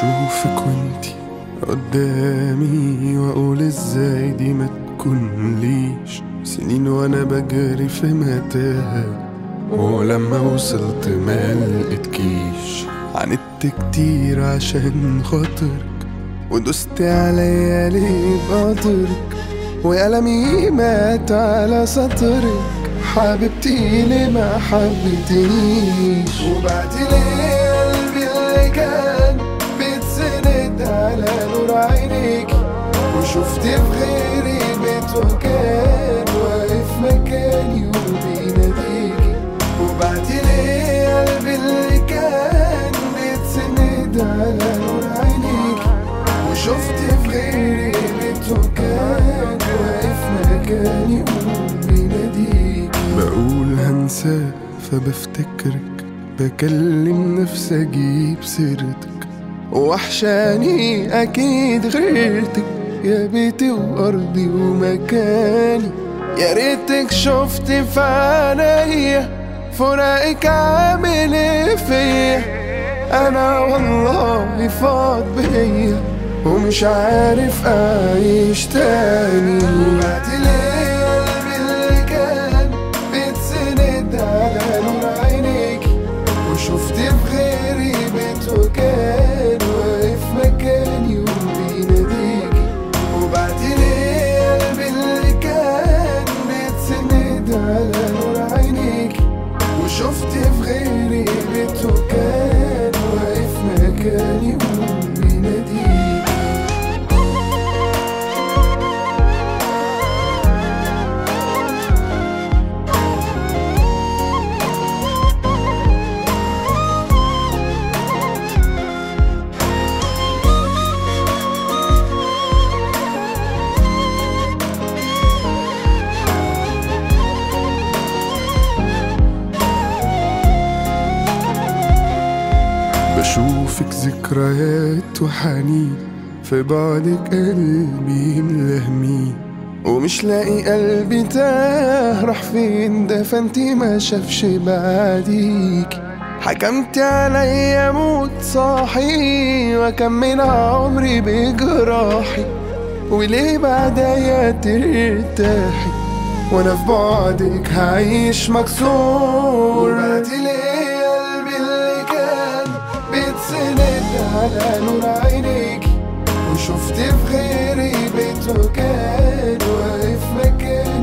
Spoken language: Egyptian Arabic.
بشوفك وانتي قدامي واقول ازاي دي ما تكون ليش سنين وانا بجري في متاهة ولما وصلت ما لقيتكيش عندت كتير عشان خاطرك ودست عليا ليه بقدرك وقلمي مات على سطرك حبيبتي ليه ما حبيتنيش وبعت لي قلبي اللي كان بيتسند على نور عينيك وشفت في غيري بيت وكان واقف مكاني وبيناديكي وبعت لي قلبي اللي كان بيتسند على نور عينيك وشفت في غيري بيت وكان واقف مكاني وبيناديك بقول هنساه فبفتكرك بكلم نفسي اجيب سيرتك وحشاني اكيد غيرتك يا بيتي وارضي ومكاني يا ريتك شفت في عينيا فراقك عامل ايه فيا انا والله فاض بيا ومش عارف اعيش تاني وبعت لي قلبي اللي كان بيتسند على نور عينيك وشفت في غيري بيت وكان واقف مكاني وبيناديكي وبعت لي قلبي اللي كان بيتسند على نور عينيك وشفت في غيري بيت وكان واقف مكاني وبيناديكي بشوفك ذكريات وحنين في بعدك قلبي ملهمين ومش لاقي قلبي تاه راح فين دفنتي ما شافش بعديك حكمت عليا موت صاحي واكمل عمري بجراحي وليه بعديا ترتاحي وانا في بعدك هعيش مكسور بعت لي قلبي اللي كان بيتسند على نور عينيك وشفت في غيري بيت وكان واقف مكان